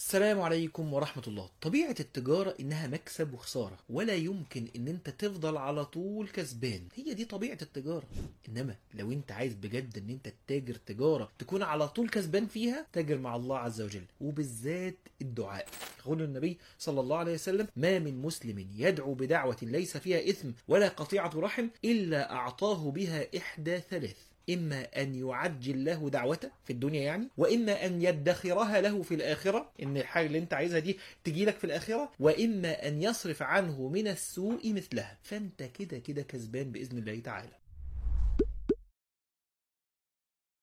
السلام عليكم ورحمة الله طبيعة التجارة إنها مكسب وخسارة ولا يمكن إن أنت تفضل على طول كسبان هي دي طبيعة التجارة إنما لو أنت عايز بجد إن أنت تتاجر تجارة تكون على طول كسبان فيها تاجر مع الله عز وجل وبالذات الدعاء يقول النبي صلى الله عليه وسلم ما من مسلم يدعو بدعوة ليس فيها إثم ولا قطيعة رحم إلا أعطاه بها إحدى ثلاث إما أن يعجل له دعوته في الدنيا يعني وإما أن يدخرها له في الآخرة إن الحاجة اللي أنت عايزها دي تجي لك في الآخرة وإما أن يصرف عنه من السوء مثلها فأنت كده كده كسبان بإذن الله تعالى